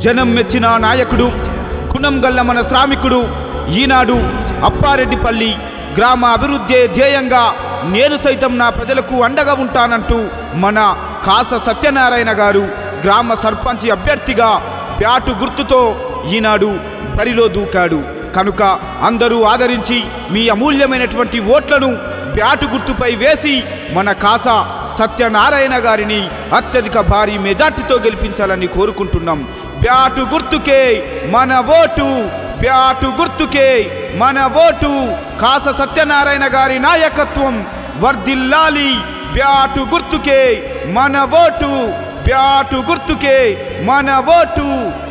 జనం మెచ్చిన నాయకుడు గుణం గల్ల మన శ్రామికుడు ఈనాడు అప్పారెడ్డిపల్లి గ్రామ అభివృద్ధే ధ్యేయంగా నేను సైతం నా ప్రజలకు అండగా ఉంటానంటూ మన కాస సత్యనారాయణ గారు గ్రామ సర్పంచ్ అభ్యర్థిగా బ్యాటు గుర్తుతో ఈనాడు బరిలో దూకాడు కనుక అందరూ ఆదరించి మీ అమూల్యమైనటువంటి ఓట్లను బ్యాటు గుర్తుపై వేసి మన కాస సత్యనారాయణ గారిని అత్యధిక భారీ మెజార్టీతో గెలిపించాలని కోరుకుంటున్నాం బ్యాటు గుర్తుకే మన ఓటు బ్యాటు గుర్తుకే మన ఓటు కాస సత్యనారాయణ గారి నాయకత్వం వర్ధిల్లాలి బ్యాటు గుర్తుకే మన ఓటు బ్యాటు గుర్తుకే మన ఓటు